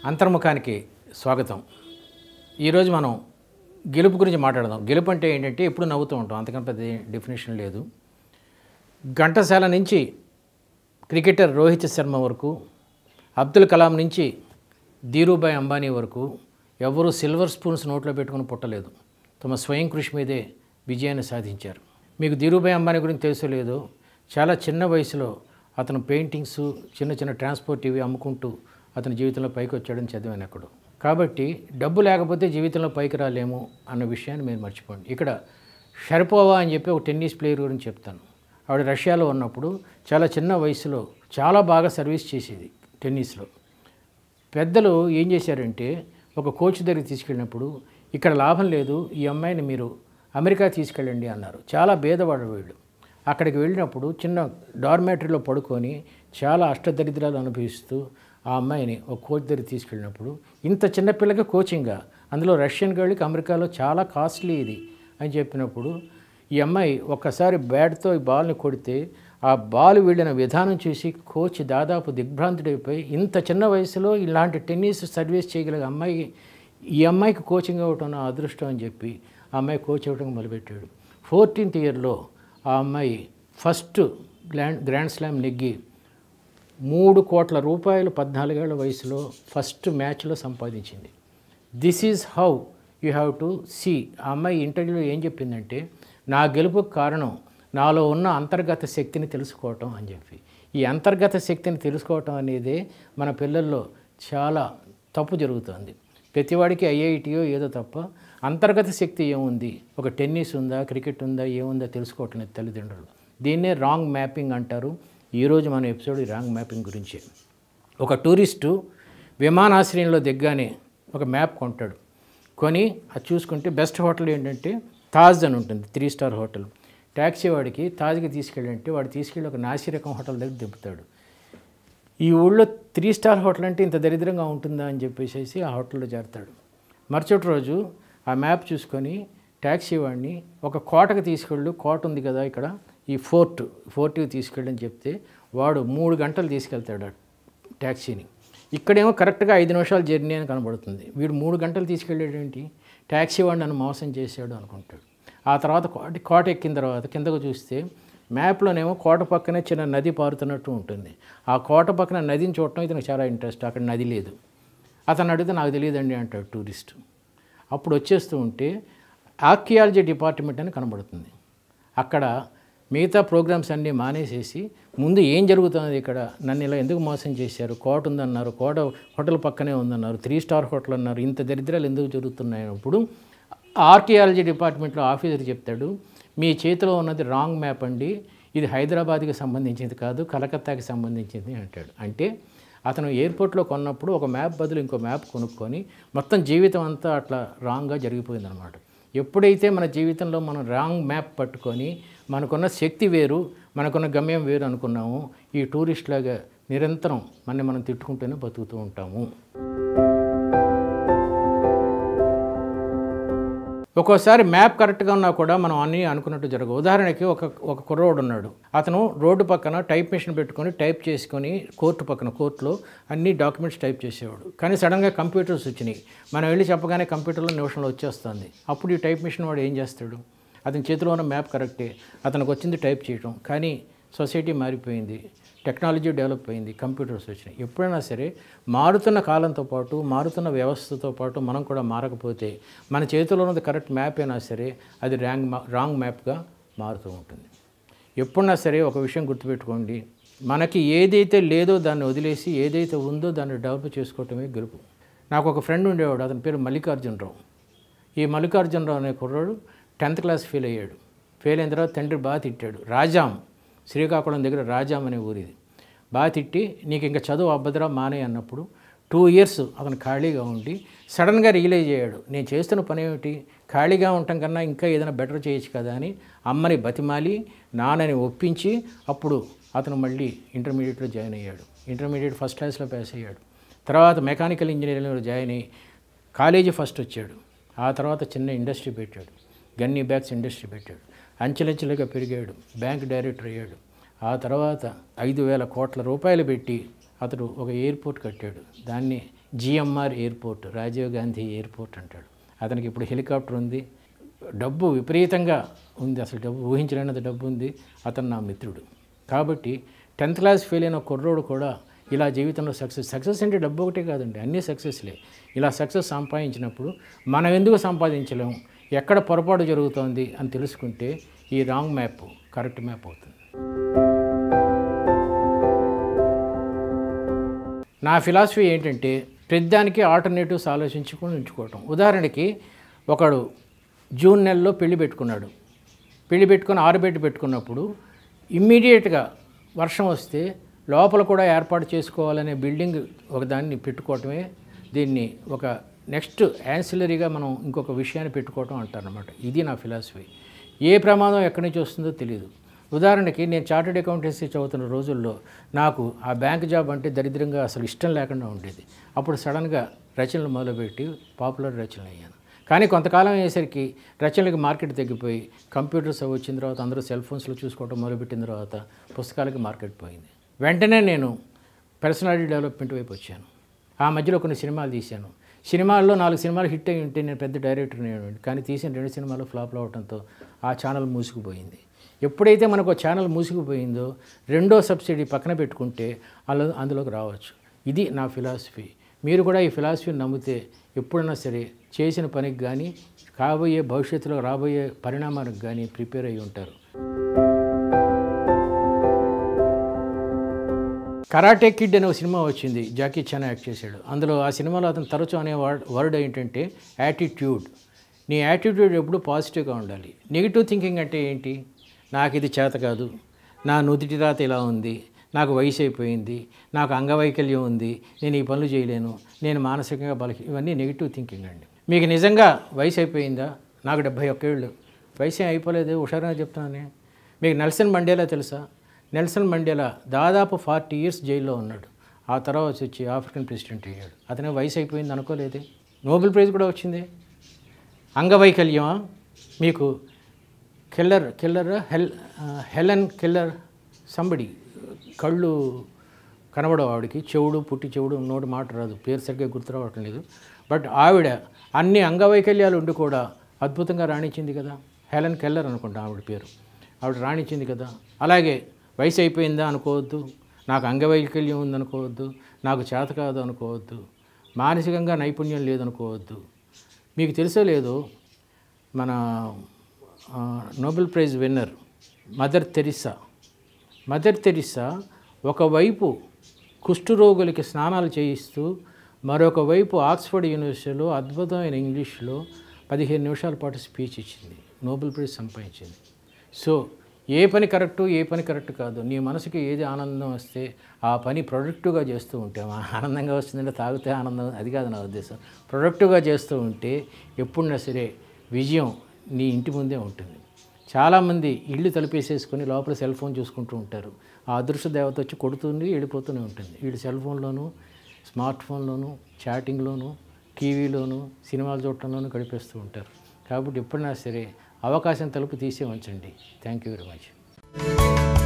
అంతర్ముఖానికి స్వాగతం ఈరోజు మనం గెలుపు గురించి మాట్లాడదాం గెలుపు అంటే ఏంటంటే ఎప్పుడు నవ్వుతూ ఉంటాం అంతకన్నా పెద్ద డెఫినేషన్ లేదు ఘంటసాల నుంచి క్రికెటర్ రోహిత్ శర్మ వరకు అబ్దుల్ కలాం నుంచి ధీరూభాయ్ అంబానీ వరకు ఎవరు సిల్వర్ స్పూన్స్ నోట్లో పెట్టుకుని పుట్టలేదు తమ స్వయం కృషి మీదే విజయాన్ని సాధించారు మీకు ధీరూభాయ్ అంబానీ గురించి తెలుసో లేదో చాలా చిన్న వయసులో అతను పెయింటింగ్స్ చిన్న చిన్న ట్రాన్స్పోర్ట్ ఇవి అమ్ముకుంటూ అతని జీవితంలో పైకి వచ్చాడని చదివాను అక్కడ కాబట్టి డబ్బు లేకపోతే జీవితంలో పైకి రాలేము అన్న విషయాన్ని మీరు మర్చిపోండి ఇక్కడ షర్పోవా అని చెప్పి ఒక టెన్నిస్ ప్లేయర్ గురించి చెప్తాను ఆవిడ రష్యాలో ఉన్నప్పుడు చాలా చిన్న వయసులో చాలా బాగా సర్వీస్ చేసేది టెన్నిస్లో పెద్దలు ఏం చేశారంటే ఒక కోచ్ దగ్గరికి తీసుకెళ్ళినప్పుడు ఇక్కడ లాభం లేదు ఈ అమ్మాయిని మీరు అమెరికా తీసుకెళ్ళండి అన్నారు చాలా భేదవాడు వీళ్ళు అక్కడికి వెళ్ళినప్పుడు చిన్న డార్మేటరీలో పడుకొని చాలా అష్టదరిద్రాలు అనుభవిస్తూ ఆ అమ్మాయిని ఒక కోచ్ దగ్గరికి తీసుకెళ్ళినప్పుడు ఇంత చిన్న పిల్లకి కోచింగా అందులో రష్యన్ గర్ల్కి అమెరికాలో చాలా కాస్ట్లీ ఇది అని చెప్పినప్పుడు ఈ అమ్మాయి ఒక్కసారి బ్యాట్తో ఈ బాల్ని కొడితే ఆ బాల్ వెళ్ళిన విధానం చూసి కోచ్ దాదాపు దిగ్భ్రాంతుడైపోయి ఇంత చిన్న వయసులో ఇలాంటి టెన్నిస్ సర్వీస్ చేయగలిగే అమ్మాయి ఈ అమ్మాయికి కోచింగ్ అవ్వటం నా అదృష్టం అని చెప్పి ఆ అమ్మాయి కోచ్ అవ్వడం మొదలుపెట్టాడు ఫోర్టీన్త్ ఇయర్లో ఆ అమ్మాయి ఫస్ట్ గ్రాండ్ గ్రాండ్ స్లామ్ నెగ్గి మూడు కోట్ల రూపాయలు పద్నాలుగేళ్ల వయసులో ఫస్ట్ మ్యాచ్లో సంపాదించింది this is how you have to see ఆ అమ్మాయి ఇంటర్వ్యూలో ఏం చెప్పిందంటే నా గెలుపుకు కారణం నాలో ఉన్న అంతర్గత శక్తిని తెలుసుకోవటం అని చెప్పి ఈ అంతర్గత శక్తిని తెలుసుకోవటం అనేది మన పిల్లల్లో చాలా తప్పు జరుగుతుంది ప్రతివాడికి ఐఐటియో ఏదో తప్ప అంతర్గత శక్తి ఏముంది ఒక టెన్నిస్ ఉందా క్రికెట్ ఉందా ఏముందా తెలుసుకోవటం లేదు తల్లిదండ్రులు దీన్నే రాంగ్ మ్యాపింగ్ అంటారు ఈరోజు మన ఎపిసోడ్ ఈ రాంగ్ మ్యాపింగ్ గురించే ఒక టూరిస్టు విమానాశ్రయంలో దిగ్గానే ఒక మ్యాప్ కొంటాడు కొని అది చూసుకుంటే బెస్ట్ హోటల్ ఏంటంటే తాజ్ అని ఉంటుంది త్రీ స్టార్ హోటల్ ట్యాక్సీ వాడికి తాజ్కి తీసుకెళ్ళంటే వాడు తీసుకెళ్ళి ఒక నాసిరకం హోటల్ దగ్గర దింపుతాడు ఈ ఊళ్ళో త్రీ స్టార్ హోటల్ అంటే ఇంత దరిద్రంగా ఉంటుందా అని చెప్పేసి ఆ హోటల్లో చేరతాడు మరుసటి రోజు ఆ మ్యాప్ చూసుకొని ట్యాక్సీ వాడిని ఒక కోటకు తీసుకెళ్ళు కోట ఉంది కదా ఇక్కడ ఈ ఫోర్ట్ ఫోర్ట్కి తీసుకెళ్ళని చెప్తే వాడు మూడు గంటలు తీసుకెళ్తాడు ఆ ట్యాక్సీని ఇక్కడేమో కరెక్ట్గా ఐదు నిమిషాల జర్నీ అని కనబడుతుంది వీడు మూడు గంటలు తీసుకెళ్ళాడేంటి ట్యాక్సీ వాడు నన్ను మోసం చేశాడు అనుకుంటాడు ఆ తర్వాత కోట కోట ఎక్కిన తర్వాత కిందకు చూస్తే మ్యాప్లోనేమో కోట పక్కనే చిన్న నది పారుతున్నట్టు ఉంటుంది ఆ కోట పక్కన నదిని చూడటం ఇతనికి చాలా ఇంట్రెస్ట్ అక్కడ నది లేదు అతను అడిగితే నాకు తెలియదండి అంటాడు టూరిస్ట్ అప్పుడు వచ్చేస్తూ ఉంటే ఆర్కియాలజీ డిపార్ట్మెంట్ అని కనబడుతుంది అక్కడ మిగతా ప్రోగ్రామ్స్ అన్నీ మానేసేసి ముందు ఏం జరుగుతున్నది ఇక్కడ నన్ను ఇలా ఎందుకు మోసం చేశారు కోట ఉందన్నారు కోట హోటల్ పక్కనే ఉందన్నారు త్రీ స్టార్ హోటల్ అన్నారు ఇంత దరిద్రాలు ఎందుకు జరుగుతున్నాయి అప్పుడు ఆర్కియాలజీ డిపార్ట్మెంట్లో ఆఫీసర్ చెప్తాడు మీ చేతిలో ఉన్నది రాంగ్ మ్యాప్ అండి ఇది హైదరాబాద్కి సంబంధించింది కాదు కలకత్తాకి సంబంధించింది అంటాడు అంటే అతను ఎయిర్పోర్ట్లో కొన్నప్పుడు ఒక మ్యాప్ బదులు ఇంకో మ్యాప్ కొనుక్కొని మొత్తం జీవితం అంతా అట్లా రాంగ్గా జరిగిపోయిందనమాట ఎప్పుడైతే మన జీవితంలో మనం రాంగ్ మ్యాప్ పట్టుకొని మనకున్న శక్తి వేరు మనకున్న గమ్యం వేరు అనుకున్నాము ఈ టూరిస్ట్ లాగా నిరంతరం మనని మనం తిట్టుకుంటూనే బతుకుతూ ఉంటాము ఒక్కోసారి మ్యాప్ కరెక్ట్గా ఉన్నా కూడా మనం అన్నీ అనుకున్నట్టు జరగవు ఉదాహరణకి ఒక ఒక కుర్రోడు ఉన్నాడు అతను రోడ్డు పక్కన టైప్ మిషన్ పెట్టుకొని టైప్ చేసుకొని కోర్టు పక్కన కోర్టులో అన్ని డాక్యుమెంట్స్ టైప్ చేసేవాడు కానీ సడన్గా కంప్యూటర్స్ వచ్చినాయి మనం వెళ్ళి చెప్పగానే కంప్యూటర్లో నిమిషంలో వచ్చేస్తుంది అప్పుడు ఈ టైప్ మిషన్ వాడు ఏం చేస్తాడు అతని చేతిలో ఉన్న మ్యాప్ కరెక్టే అతనికి వచ్చింది టైప్ చేయటం కానీ సొసైటీ మారిపోయింది టెక్నాలజీ డెవలప్ అయింది కంప్యూటర్స్ వచ్చినాయి ఎప్పుడైనా సరే మారుతున్న కాలంతో పాటు మారుతున్న వ్యవస్థతో పాటు మనం కూడా మారకపోతే మన చేతిలో ఉన్నది కరెక్ట్ మ్యాప్ అయినా సరే అది ర్యాంగ్ రాంగ్ మ్యాప్గా మారుతూ ఉంటుంది ఎప్పుడన్నా సరే ఒక విషయం గుర్తుపెట్టుకోండి మనకి ఏదైతే లేదో దాన్ని వదిలేసి ఏదైతే ఉందో దాన్ని డెవలప్ చేసుకోవటమే గెలుపు నాకు ఒక ఫ్రెండ్ ఉండేవాడు అతని పేరు మల్లికార్జునరావు ఈ మల్లికార్జునరావు అనే కుర్రాడు టెన్త్ క్లాస్ ఫెయిల్ అయ్యాడు ఫెయిల్ అయిన తర్వాత తండ్రి బాగా తిట్టాడు రాజాం శ్రీకాకుళం దగ్గర రాజాం అనే ఊరిది బాగా తిట్టి నీకు ఇంకా చదువు అబ్బదరా మానే అన్నప్పుడు టూ ఇయర్స్ అతను ఖాళీగా ఉండి సడన్గా రియలైజ్ అయ్యాడు నేను చేస్తున్న పని ఏమిటి ఖాళీగా ఉండటం కన్నా ఇంకా ఏదైనా బెటర్ చేయొచ్చు కదా అని అమ్మని బతిమాలి నాన్నని ఒప్పించి అప్పుడు అతను మళ్ళీ ఇంటర్మీడియట్లో జాయిన్ అయ్యాడు ఇంటర్మీడియట్ ఫస్ట్ క్లాస్లో పాస్ అయ్యాడు తర్వాత మెకానికల్ ఇంజనీరింగ్లో జాయిన్ అయ్యి కాలేజీ ఫస్ట్ వచ్చాడు ఆ తర్వాత చిన్న ఇండస్ట్రీ పెట్టాడు గన్నీ బ్యాగ్స్ ఇండస్ట్రీ పెట్టాడు అంచెలంచెలుగా పెరిగాడు బ్యాంక్ డైరెక్టర్ అయ్యాడు ఆ తర్వాత ఐదు వేల కోట్ల రూపాయలు పెట్టి అతడు ఒక ఎయిర్పోర్ట్ కట్టాడు దాన్ని GMR airport Rajiv Gandhi airport అంటాడు అతనికి ఇప్పుడు హెలికాప్టర్ ఉంది డబ్బు విపరీతంగా ఉంది అసలు డబ్బు ఊహించలేనంత డబ్బు ఉంది అతను నా మిత్రుడు కాబట్టి టెన్త్ క్లాస్ ఫెయిల్ అయిన కుర్రోడు కూడా ఇలా జీవితంలో సక్సెస్ సక్సెస్ అంటే డబ్బు ఒకటే కాదండి అన్నీ సక్సెస్లే ఇలా సక్సెస్ సంపాదించినప్పుడు మనం ఎందుకు సంపాదించలేము ఎక్కడ పొరపాటు జరుగుతోంది అని తెలుసుకుంటే ఈ రాంగ్ మ్యాప్ కరెక్ట్ మ్యాప్ అవుతుంది నా ఫిలాసఫీ ఏంటంటే ప్రతిదానికి ఆల్టర్నేటివ్స్ ఆలోచించుకొని ఉంచుకోవటం ఉదాహరణకి ఒకడు జూన్ నెలలో పెళ్లి పెట్టుకున్నాడు పెళ్లి పెట్టుకొని ఆరుబెట్టి పెట్టుకున్నప్పుడు ఇమ్మీడియట్గా వర్షం వస్తే లోపల కూడా ఏర్పాటు చేసుకోవాలనే బిల్డింగ్ ఒకదాన్ని పెట్టుకోవటమే దీన్ని ఒక నెక్స్ట్ యాన్సిలరీగా మనం ఇంకొక విషయాన్ని పెట్టుకోవటం అంటారనమాట ఇది నా ఫిలాసఫీ ఏ ప్రమాదం ఎక్కడి నుంచి వస్తుందో తెలియదు ఉదాహరణకి నేను చార్టెడ్ అకౌంటెన్సీ చదువుతున్న రోజుల్లో నాకు ఆ బ్యాంక్ జాబ్ అంటే దరిద్రంగా అసలు ఇష్టం లేకుండా ఉండేది అప్పుడు సడన్గా రచనలు మొదలుపెట్టి పాపులర్ రచనలు అయ్యాను కానీ కొంతకాలం అయ్యేసరికి రచనలకి మార్కెట్ తగ్గిపోయి కంప్యూటర్స్ అవి వచ్చిన తర్వాత అందరూ సెల్ ఫోన్స్లో చూసుకోవడం మొదలుపెట్టిన తర్వాత పుస్తకాలకి మార్కెట్ పోయింది వెంటనే నేను పర్సనాలిటీ డెవలప్మెంట్ వైపు వచ్చాను ఆ మధ్యలో కొన్ని సినిమాలు తీశాను సినిమాల్లో నాలుగు సినిమాలు హిట్ అయి ఉంటే నేను పెద్ద డైరెక్టర్ నేను కానీ తీసిన రెండు సినిమాలు ఫ్లాప్లు అవడంతో ఆ ఛానల్ మూసుకుపోయింది ఎప్పుడైతే మనకు ఛానల్ మూసుకుపోయిందో రెండో సబ్సిడీ పక్కన పెట్టుకుంటే అలా అందులోకి రావచ్చు ఇది నా ఫిలాసఫీ మీరు కూడా ఈ ఫిలాసఫీని నమ్మితే ఎప్పుడైనా సరే చేసిన పనికి కానీ కాబోయే భవిష్యత్తులో రాబోయే పరిణామానికి కానీ ప్రిపేర్ అయి ఉంటారు కరాటే కిడ్ అనే ఒక సినిమా వచ్చింది జాకీ చాన్ యాక్ట్ చేశాడు అందులో ఆ సినిమాలో అతను తరచు అనే వర్డ్ వర్డ్ ఏంటంటే యాటిట్యూడ్ నీ యాటిట్యూడ్ ఎప్పుడు పాజిటివ్గా ఉండాలి నెగిటివ్ థింకింగ్ అంటే ఏంటి నాకు ఇది చేత కాదు నా నుదిటి రాత ఇలా ఉంది నాకు వయసు అయిపోయింది నాకు అంగవైకల్యం ఉంది నేను ఈ పనులు చేయలేను నేను మానసికంగా బలహీ ఇవన్నీ నెగిటివ్ థింకింగ్ అండి మీకు నిజంగా వయసు అయిపోయిందా నాకు డెబ్భై ఒక్కేళ్ళు వయసు ఏం అయిపోలేదు హుషారుగా చెప్తున్నానే మీకు నెల్సన్ మండేలా తెలుసా నెల్సన్ మండేలా దాదాపు ఫార్టీ ఇయర్స్ జైల్లో ఉన్నాడు ఆ తర్వాత వచ్చి ఆఫ్రికన్ ప్రెసిడెంట్ అయ్యాడు అతని వయసు అయిపోయింది అనుకోలేదే నోబెల్ ప్రైజ్ కూడా వచ్చింది అంగవైకల్యమా మీకు కిల్లర్ కిల్లర్ హెల్ హెలెన్ కిల్లర్ సంబడి కళ్ళు కనబడవు ఆవిడకి చెవుడు పుట్టి చెవుడు నోటి మాట రాదు పేరు సరిగ్గా గుర్తు రావటం లేదు బట్ ఆవిడ అన్ని అంగవైకల్యాలు ఉండి కూడా అద్భుతంగా రాణించింది కదా హెలెన్ కెల్లర్ అనుకుంటా ఆవిడ పేరు ఆవిడ రాణించింది కదా అలాగే వయసు అయిపోయిందా అనుకోవద్దు నాకు అంగవైకల్యం ఉందనుకోవద్దు నాకు చేత కాదు అనుకోవద్దు మానసికంగా నైపుణ్యం లేదనుకోవద్దు మీకు తెలుసో లేదో మన ఆ, Nobel prize winner mother Teresa mother Teresa ఒకవైపు కుష్ఠరోగులకి స్నానాలు చేయిస్తూ మరొక వైపు ఆక్స్ఫర్డ్ యూనివర్సిటీలో అద్భుతమైన ఇంగ్లీష్లో పదిహేను నిమిషాల పాటు స్పీచ్ ఇచ్చింది నోబెల్ ప్రైజ్ సంపాదించింది సో ఏ పని కరెక్టు ఏ పని కరెక్ట్ కాదు నీ మనసుకి ఏది ఆనందం వస్తే ఆ పని ప్రొడక్టివ్గా చేస్తూ ఉంటే ఆ ఆనందంగా వస్తుందంటే తాగితే ఆనందం అది కాదు నా ఉద్దేశం ప్రొడక్టివ్గా చేస్తూ ఉంటే ఎప్పుడున్నా సరే విజయం నీ ఇంటి ముందే ఉంటుంది చాలామంది ఇల్లు తలుపేసేసుకొని లోపల సెల్ ఫోన్ చూసుకుంటూ ఉంటారు ఆ అదృష్ట దేవత వచ్చి కొడుతుంది వెళ్ళిపోతూనే ఉంటుంది వీళ్ళు సెల్ ఫోన్లోను స్మార్ట్ ఫోన్లోను చాటింగ్లోను టీవీలోను సినిమాలు చూడటంలోనూ గడిపేస్తూ ఉంటారు కాబట్టి ఎప్పుడైనా సరే అవకాశం తలుపు తీసే ఉంచండి థ్యాంక్ యూ వెరీ మచ్